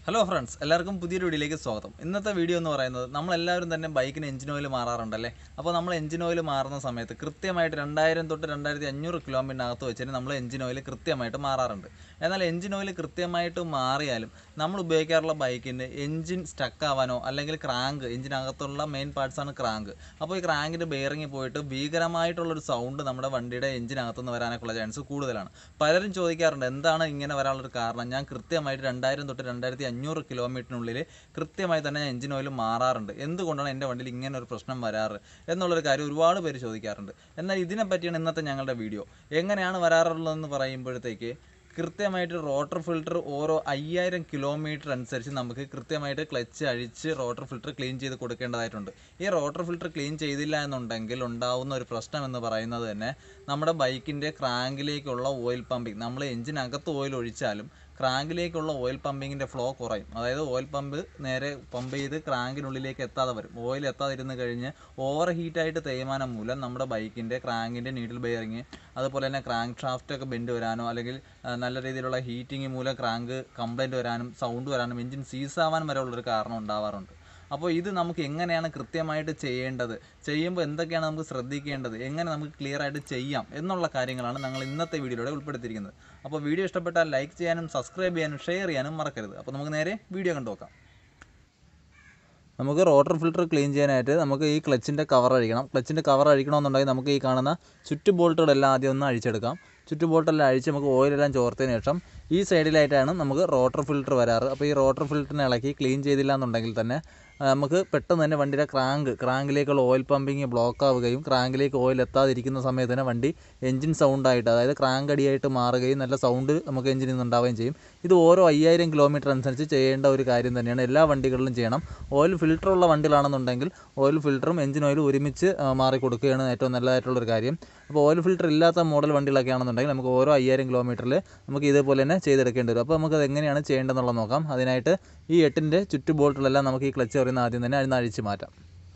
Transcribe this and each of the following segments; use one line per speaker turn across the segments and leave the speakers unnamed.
hello friends എല്ലാവർക്കും പുതിയൊരു വീഡിയോയിലേക്ക് സ്വാഗതം ഇന്നത്തെ വീഡിയോ എന്ന് പറയുന്നത് നമ്മളെല്ലാവരും തന്നെ ബൈക്കിന് എഞ്ചിൻ ഓയിൽ മാറാറുണ്ടല്ലേ അപ്പോൾ നമ്മൾ എഞ്ചിൻ ഓയിൽ മാറുന്ന സമയത്ത് കൃത്യമായിട്ട് രണ്ടായിരം തൊട്ട് രണ്ടായിരത്തി അഞ്ഞൂറ് കിലോമീറ്ററിനകത്ത് വെച്ചിട്ട് നമ്മൾ എഞ്ചിൻ ഓയിൽ കൃത്യമായിട്ട് മാറാറുണ്ട് എന്നാൽ എഞ്ചിൻ ഓയിൽ കൃത്യമായിട്ട് മാറിയാലും നമ്മൾ ഉപയോഗിക്കാറുള്ള ബൈക്കിൻ്റെ എഞ്ചിൻ സ്റ്റക്ക് ആവാനോ അല്ലെങ്കിൽ ക്രാങ്ക് എഞ്ചിനകത്തുള്ള മെയിൻ പാർട്സാണ് ക്രാങ്ക് അപ്പോൾ ഈ ക്രാങ്കിൻ്റെ ബെയറിങ് പോയിട്ട് ഭീകരമായിട്ടുള്ളൊരു സൗണ്ട് നമ്മുടെ വണ്ടിയുടെ എഞ്ചിനകത്തുനിന്ന് വരാനൊക്കെയുള്ള ചാൻസ് കൂടുതലാണ് പലരും ചോദിക്കാറുണ്ട് എന്താണ് ഇങ്ങനെ വരാനുള്ളൊരു കാരണം ഞാൻ കൃത്യമായിട്ട് രണ്ടായിരം തൊട്ട് രണ്ടായിരത്തി അഞ്ഞൂറ് കിലോമീറ്ററിനുള്ളിൽ കൃത്യമായി തന്നെ ഞാൻ എഞ്ചിൻ ഓയിൽ മാറാറുണ്ട് എന്തുകൊണ്ടാണ് എൻ്റെ വണ്ടിയിൽ ഇങ്ങനെ ഒരു പ്രശ്നം വരാറ് എന്നുള്ളൊരു കാര്യം ഒരുപാട് പേര് ചോദിക്കാറുണ്ട് എന്നാൽ ഇതിനെ പറ്റിയാണ് ഇന്നത്തെ ഞങ്ങളുടെ വീഡിയോ എങ്ങനെയാണ് വരാറുള്ളതെന്ന് പറയുമ്പോഴത്തേക്ക് കൃത്യമായിട്ട് റോട്ടർ ഫിൽറ്റർ ഓരോ അയ്യായിരം കിലോമീറ്റർ അനുസരിച്ച് നമുക്ക് കൃത്യമായിട്ട് ക്ലച്ച് അഴിച്ച് റോട്ടർ ഫിൽറ്റർ ക്ലീൻ ചെയ്ത് കൊടുക്കേണ്ടതായിട്ടുണ്ട് ഈ റോട്ടർ ഫിൽറ്റർ ക്ലീൻ ചെയ്തില്ല എന്നുണ്ടെങ്കിൽ ഉണ്ടാവുന്ന ഒരു പ്രശ്നം എന്ന് പറയുന്നത് തന്നെ നമ്മുടെ ബൈക്കിൻ്റെ ക്രാങ്കിലേക്കുള്ള ഓയിൽ പമ്പിങ് നമ്മൾ എഞ്ചിനകത്ത് ഓയിൽ ഒഴിച്ചാലും ക്രാങ്കിലേക്കുള്ള ഓയിൽ പമ്പിങ്ങിൻ്റെ ഫ്ലോ കുറയും അതായത് ഓയിൽ പമ്പ് നേരെ പമ്പ് ചെയ്ത് ക്രാങ്കിനുള്ളിലേക്ക് എത്താതെ വരും ഓയിൽ എത്താതിരുന്ന് കഴിഞ്ഞ് ഓവർ ഹീറ്റായിട്ട് തേയ്മാനം മൂലം നമ്മുടെ ബൈക്കിൻ്റെ ക്രാങ്കിൻ്റെ നീഡിൽ ബെയറിങ് അതുപോലെ തന്നെ ക്രാങ്ക് ഷാഫ്റ്റ് ഒക്കെ ബെൻഡ് വരാനോ അല്ലെങ്കിൽ ആ, നല്ല രീതിയിലുള്ള ഹീറ്റിംഗ് മൂലം ക്രാങ്ക് കംപ്ലൈൻറ്റ് വരാനും സൗണ്ട് വരാനും എഞ്ചിൻ സീസ് ആവാൻ വരെ ഉള്ളൊരു കാരണം ഉണ്ടാവാറുണ്ട് അപ്പോൾ ഇത് നമുക്ക് എങ്ങനെയാണ് കൃത്യമായിട്ട് ചെയ്യേണ്ടത് ചെയ്യുമ്പോൾ എന്തൊക്കെയാണ് നമുക്ക് ശ്രദ്ധിക്കേണ്ടത് എങ്ങനെ നമുക്ക് ക്ലിയർ ആയിട്ട് ചെയ്യാം എന്നുള്ള കാര്യങ്ങളാണ് ഞങ്ങൾ ഇന്നത്തെ വീഡിയോയിലൂടെ ഉൾപ്പെടുത്തിയിരിക്കുന്നത് അപ്പോൾ വീഡിയോ ഇഷ്ടപ്പെട്ടാൽ ലൈക്ക് ചെയ്യാനും സബ്സ്ക്രൈബ് ചെയ്യാനും ഷെയർ ചെയ്യാനും മറക്കരുത് അപ്പോൾ നമുക്ക് നേരെ വീഡിയോ കണ്ടു നോക്കാം നമുക്ക് റോട്ടർ ഫിൽറ്റർ ക്ലീൻ ചെയ്യാനായിട്ട് നമുക്ക് ഈ ക്ലച്ചിൻ്റെ കവർ അഴിക്കണം ക്ലച്ചിൻ്റെ കവർ അഴിക്കണമെന്നുണ്ടെങ്കിൽ നമുക്ക് ഈ കാണുന്ന ചുറ്റു ബോൾട്ടുകളെല്ലാം ആദ്യം ഒന്ന് അഴിച്ചെടുക്കാം ചുറ്റു ബോൾട്ടെല്ലാം അഴിച്ച് നമുക്ക് ഓയിലെല്ലാം ചോർത്തതിന് ശേഷം ഈ സൈഡിലായിട്ടാണ് നമുക്ക് റോട്ടർ ഫിൽറ്റർ വരാറ് അപ്പോൾ ഈ റോട്ടർ ഫിൽറ്ററിനെ ഇളക്കി ക്ലീൻ ചെയ്തില്ല എന്നുണ്ടെങ്കിൽ തന്നെ ആ, നമുക്ക് പെട്ടെന്ന് തന്നെ വണ്ടിയുടെ ക്രാങ്ക് ക്രാങ്കിലേക്കുള്ള ഓയിൽ പമ്പിങ് ബ്ലോക്ക് ആവുകയും ക്രാങ്കിലേക്ക് ഓയിൽ എത്താതിരിക്കുന്ന സമയത്ത് തന്നെ വണ്ടി എഞ്ചിൻ സൗണ്ടായിട്ട് അതായത് ക്രാങ്ക് അടിയായിട്ട് മാറുകയും നല്ല സൗണ്ട് നമുക്ക് എഞ്ചിനിൽ നിന്ന് ഉണ്ടാവുകയും ചെയ്യും ഇത് ഓരോ അയ്യായിരം കിലോമീറ്റർ അനുസരിച്ച് ചെയ്യേണ്ട ഒരു കാര്യം തന്നെയാണ് എല്ലാ വണ്ടികളിലും ചെയ്യണം ഓയിൽ ഫിൽറ്റർ ഉള്ള വണ്ടികളാണെന്നുണ്ടെങ്കിൽ ഓയിൽ ഫിൽറ്ററും എഞ്ചിൻ ഓയിലും ഒരുമിച്ച് ആ, മാറി കൊടുക്കുകയാണ് ഏറ്റവും നല്ലതായിട്ടുള്ളൊരു കാര്യം അപ്പോൾ ഓയിൽ ഫിൽറ്റർ ഇല്ലാത്ത മോഡൽ വണ്ടികളൊക്കെ ആണെന്നുണ്ടെങ്കിൽ നമുക്ക് ഓരോ അയ്യായിരം കിലോമീറ്ററിൽ നമുക്ക് ഇതേപോലെ തന്നെ ചെയ്തെടുക്കേണ്ടി വരും അപ്പോൾ നമുക്ക് അത് എങ്ങനെയാണ് ചെയ്യേണ്ടതെന്നുള്ളത് നോക്കാം അതിനായിട്ട് ഈ എട്ടിൻ്റെ ചുറ്റു ബോൾട്ടിലെല്ലാം നമുക്ക് ഈ ക്ലച്ച് പറയുന്ന ആദ്യം തന്നെ അതിന് അഴിച്ച് മാറ്റാം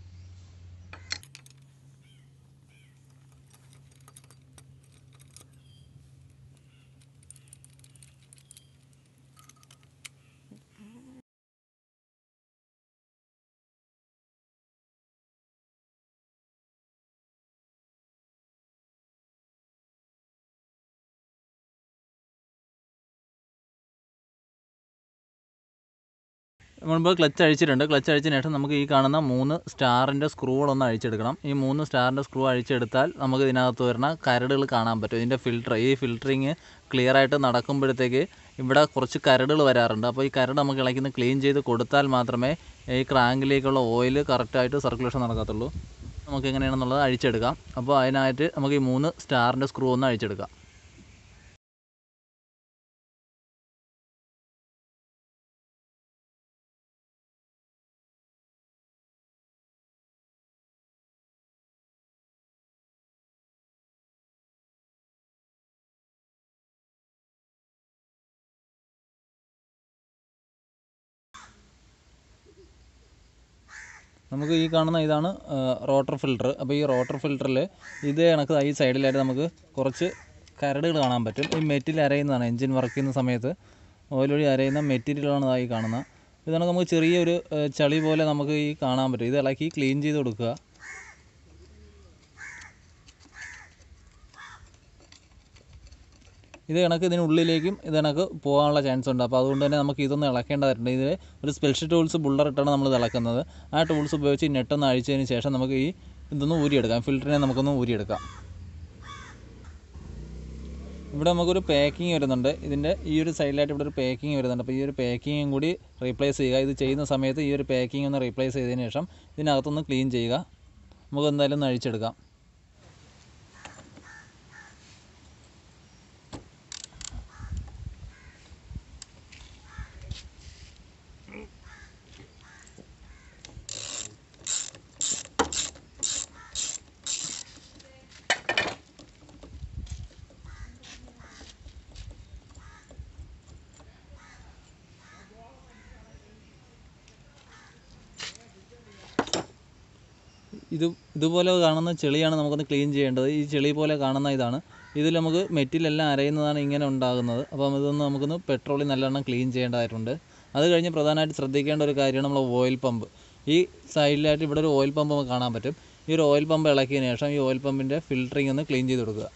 മുൻപ് ക്ലച്ച് അഴിച്ചിട്ടുണ്ട് ക്ലച്ച് അഴിച്ചതിന് ശേഷം നമുക്ക് ഈ കാണുന്ന മൂന്ന് സ്റ്റാറിൻ്റെ സ്ക്രൂകളൊന്ന് അഴിച്ചെടുക്കണം ഈ മൂന്ന് സ്റ്റാറിൻ്റെ സ്ക്രൂ അഴിച്ചെടുത്താൽ നമുക്ക് ഇതിനകത്ത് വരുന്ന കരടുകൾ കാണാൻ പറ്റും ഇതിൻ്റെ ഫിൽറ്റർ ഈ ഫിൽറ്ററിങ് ക്ലിയർ ആയിട്ട് നടക്കുമ്പോഴത്തേക്ക് ഇവിടെ കുറച്ച് കരടുകൾ വരാറുണ്ട് അപ്പോൾ ഈ കരട് നമുക്ക് ഇളക്കിന്ന് ക്ലീൻ ചെയ്ത് കൊടുത്താൽ മാത്രമേ ഈ ക്രാങ്കിലേക്കുള്ള ഓയിൽ കറക്റ്റായിട്ട് സർക്കുലേഷൻ നടക്കത്തുള്ളൂ നമുക്ക് എങ്ങനെയാണെന്നുള്ളത് അഴിച്ചെടുക്കാം അപ്പോൾ അതിനായിട്ട് നമുക്ക് ഈ മൂന്ന് സ്റ്റാറിൻ്റെ സ്ക്രൂ ഒന്ന് അഴിച്ചെടുക്കാം നമുക്ക് ഈ കാണുന്ന ഇതാണ് റോട്ടർ ഫിൽറ്റർ അപ്പോൾ ഈ റോട്ടർ ഫിൽറ്ററിൽ ഇത് കണക്ക് ഈ സൈഡിലായിട്ട് നമുക്ക് കുറച്ച് കരടുകൾ കാണാൻ പറ്റും ഈ മെറ്റിൽ അരയുന്നതാണ് എൻജിൻ വർക്ക് ചെയ്യുന്ന സമയത്ത് ഓയിൽ വഴി അരയുന്ന മെറ്റീരിയലാണ് ഇതായി കാണുന്നത് ഇത് കണക്ക് നമുക്ക് ചെറിയൊരു ഏഹ്, ചളി പോലെ നമുക്ക് ഈ കാണാൻ പറ്റും ഇത് ഇളക്കി ക്ലീൻ ചെയ്ത് കൊടുക്കുക ഇത് കണക്ക് ഇതിനുള്ളിലേക്കും ഇത് കണക്ക് പോകാനുള്ള ചാൻസ് ഉണ്ട് അപ്പോൾ അതുകൊണ്ട് തന്നെ നമുക്ക് ഇതൊന്ന് ഇളക്കേണ്ടതായിട്ടുണ്ട് ഇതിൽ ഒരു സ്പെഷ്യൽ ടൂൾസ് ബുള്ളർ ഇട്ടാണ് നമ്മൾ ഇത് ഇളക്കുന്നത് ആ ടൂൾസ് ഉപയോഗിച്ച് ഈ നെട്ടൊന്ന് അഴിച്ചതിന് ശേഷം നമുക്ക് ഈ ഇതൊന്ന് ഊരിയെടുക്കാം ഫിൽറ്ററിനെ നമുക്കൊന്ന് ഊരിയെടുക്കാം ഇവിടെ നമുക്കൊരു പാക്കിങ് വരുന്നുണ്ട് ഇതിൻ്റെ ഈ ഒരു സൈഡിലായിട്ട് ഇവിടെ ഒരു പാക്കിങ് വരുന്നുണ്ട് അപ്പോൾ ഈ ഒരു പാക്കിങ്ങും കൂടി റീപ്ലേസ് ചെയ്യുക ഇത് ചെയ്യുന്ന സമയത്ത് ഈ ഒരു പാക്കിംഗ് ഒന്ന് റീപ്ലേസ് ചെയ്തതിന് ശേഷം ഇതിനകത്തൊന്ന് ക്ലീൻ ചെയ്യുക നമുക്ക് എന്തായാലും ഒന്ന് അഴിച്ചെടുക്കാം ഇത് ഇതുപോലെ കാണുന്ന ചെളിയാണ് നമുക്കൊന്ന് ക്ലീൻ ചെയ്യേണ്ടത് ഈ ചെളി പോലെ കാണുന്ന ഇതാണ് ഇതിൽ നമുക്ക് മെറ്റിലെല്ലാം അരയുന്നതാണ് ഇങ്ങനെ ഉണ്ടാകുന്നത് അപ്പം ഇതൊന്ന് നമുക്കൊന്ന് പെട്രോളിൽ നല്ലവണ്ണം ക്ലീൻ ചെയ്യേണ്ടതായിട്ടുണ്ട് അത് കഴിഞ്ഞ് പ്രധാനമായിട്ട് ശ്രദ്ധിക്കേണ്ട ഒരു കാര്യമാണ് നമ്മൾ ഓയിൽ പമ്പ് ഈ സൈഡിലായിട്ട് ഇവിടെ ഒരു ഓയിൽ പമ്പ് നമുക്ക് കാണാൻ പറ്റും ഈ ഒരു ഓയിൽ പമ്പ് ഇളക്കിയതിന് ശേഷം ഈ ഓയിൽ പമ്പിൻ്റെ ഫിൽറ്ററിംഗ് ഒന്ന് ക്ലീൻ ചെയ്ത് കൊടുക്കുക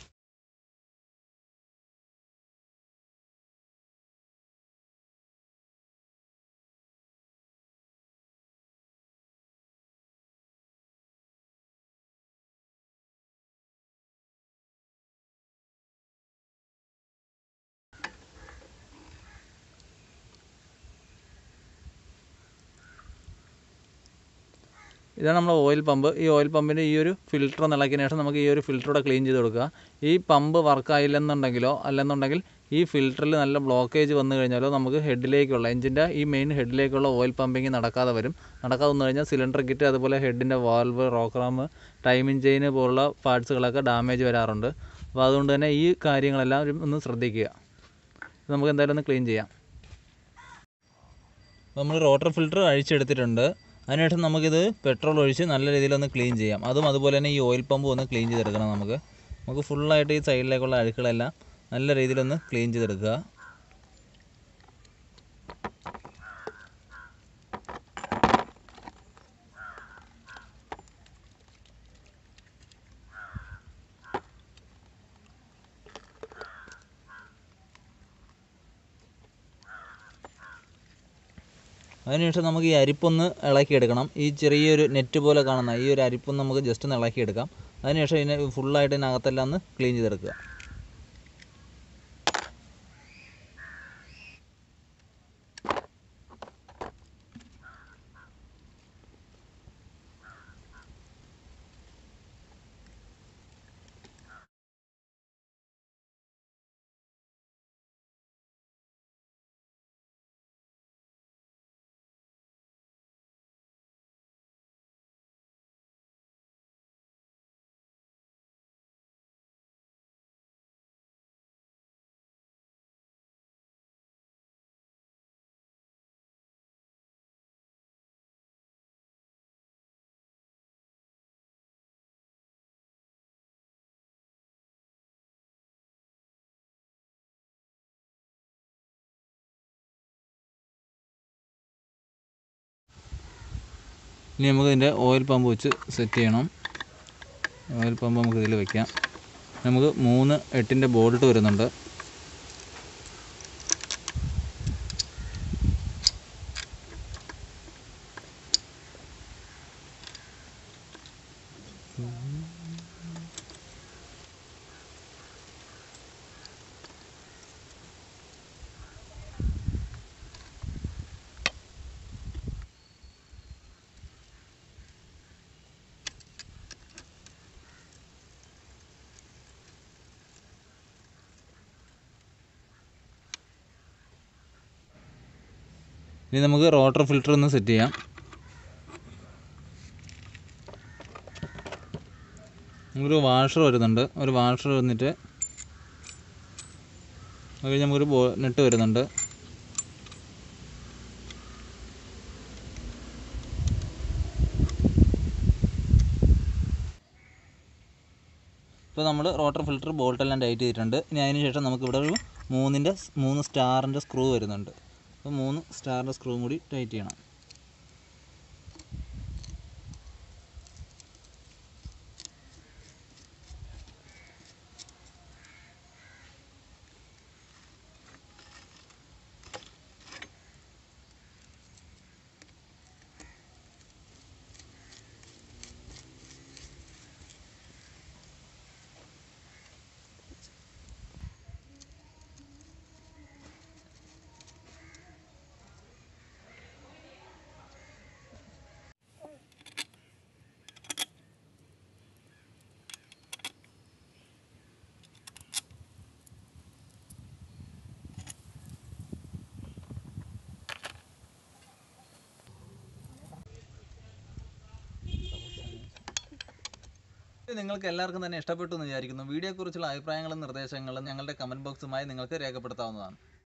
ഇതാണ് നമ്മുടെ ഓയിൽ പമ്പ് ഈ ഓയിൽ പമ്പിൻ്റെ ഈ ഒരു ഫിൽറ്റർ ഇളക്കിയതിന് ശേഷം നമുക്ക് ഈ ഒരു ഫിൽറ്ററൂടെ ക്ലീൻ ചെയ്ത് കൊടുക്കുക ഈ പമ്പ് വർക്കായില്ലെന്നുണ്ടെങ്കിലോ അല്ലെന്നുണ്ടെങ്കിൽ ഈ ഫിൽറ്ററിൽ നല്ല ബ്ലോക്കേജ് വന്നു കഴിഞ്ഞാലോ നമുക്ക് ഹെഡിലേക്കുള്ള എഞ്ചിൻ്റെ ഈ മെയിൻ ഹെഡിലേക്കുള്ള ഓയിൽ പമ്പിങ് നടക്കാതെ വരും നടക്കാതെ വന്നു കഴിഞ്ഞാൽ സിലിണ്ടർ കിറ്റ് അതുപോലെ ഹെഡിൻ്റെ വാൽവ് റോക്രാം ടൈമിംഗ് ചെയിൻ പോലുള്ള പാർട്സുകളൊക്കെ ഡാമേജ് വരാറുണ്ട് അപ്പോൾ അതുകൊണ്ട് തന്നെ ഈ കാര്യങ്ങളെല്ലാം ഒരു ഒന്ന് ശ്രദ്ധിക്കുക ഇത് നമുക്ക് എന്തായാലും ഒന്ന് ക്ലീൻ ചെയ്യാം നമ്മൾ റോട്ടർ ഫിൽറ്റർ അഴിച്ചെടുത്തിട്ടുണ്ട് അതിനുശേഷം നമുക്കിത് പെട്രോൾ ഒഴിച്ച് നല്ല രീതിയിൽ ഒന്ന് ക്ലീൻ ചെയ്യാം അതും അതുപോലെ തന്നെ ഈ ഓയിൽ പമ്പ് ഒന്ന് ക്ലീൻ ചെയ്തെടുക്കണം നമുക്ക് നമുക്ക് ഫുള്ളായിട്ട് ഈ സൈഡിലേക്കുള്ള അഴുക്കുകളെല്ലാം നല്ല രീതിയിലൊന്ന് ക്ലീൻ ചെയ്തെടുക്കുക അതിനുശേഷം നമുക്ക് ഈ അരിപ്പൊന്ന് ഇളക്കിയെടുക്കണം ഈ ചെറിയൊരു നെറ്റ് പോലെ കാണുന്ന ഈ ഒരു അരിപ്പൊന്ന് നമുക്ക് ജസ്റ്റ് ഒന്ന് ഇളക്കിയെടുക്കാം അതിനുശേഷം ഇതിനെ ഫുള്ളായിട്ട് ഇതിനകത്തെല്ലാം ഒന്ന് ക്ലീൻ ചെയ്തെടുക്കുക ഇനി നമുക്ക് ഇതിൻ്റെ ഓയിൽ പമ്പ് വെച്ച് സെറ്റ് ചെയ്യണം ഓയിൽ പമ്പ് നമുക്ക് ഇതിൽ വെക്കാം നമുക്ക് മൂന്ന് എട്ടിൻ്റെ ബോൾട്ട് വരുന്നുണ്ട് ഇനി നമുക്ക് റോട്ടർ ഫിൽറ്റർ ഒന്ന് സെറ്റ് ചെയ്യാം നമുക്കൊരു വാഷർ വരുന്നുണ്ട് ഒരു വാഷർ വന്നിട്ട് അത് കഴിഞ്ഞ് നമുക്കൊരു ബോ നെട്ട് വരുന്നുണ്ട് ഇപ്പോൾ നമ്മൾ റോട്ടർ ഫിൽറ്റർ ബോൾട്ടെല്ലാം ടൈറ്റ് ചെയ്തിട്ടുണ്ട് ഇനി അതിന് ശേഷം നമുക്കിവിടെ ഒരു മൂന്നിൻ്റെ സ് മൂന്ന് സ്റ്റാറിൻ്റെ സ്ക്രൂ വരുന്നുണ്ട് അപ്പോൾ മൂന്ന് സ്റ്റാറിൻ്റെ സ്ക്രൂവും കൂടി ടൈറ്റ് ചെയ്യണം ഇത് നിങ്ങൾക്ക് എല്ലാവർക്കും തന്നെ ഇഷ്ടപ്പെട്ടു എന്ന് വിചാരിക്കുന്നു വീഡിയോയെക്കുറിച്ചുള്ള അഭിപ്രായങ്ങളും നിർദ്ദേശങ്ങളും ഞങ്ങളുടെ കമൻറ്റ് ബോക്സുമായി നിങ്ങൾക്ക് രേഖപ്പെടുത്താവുന്നതാണ്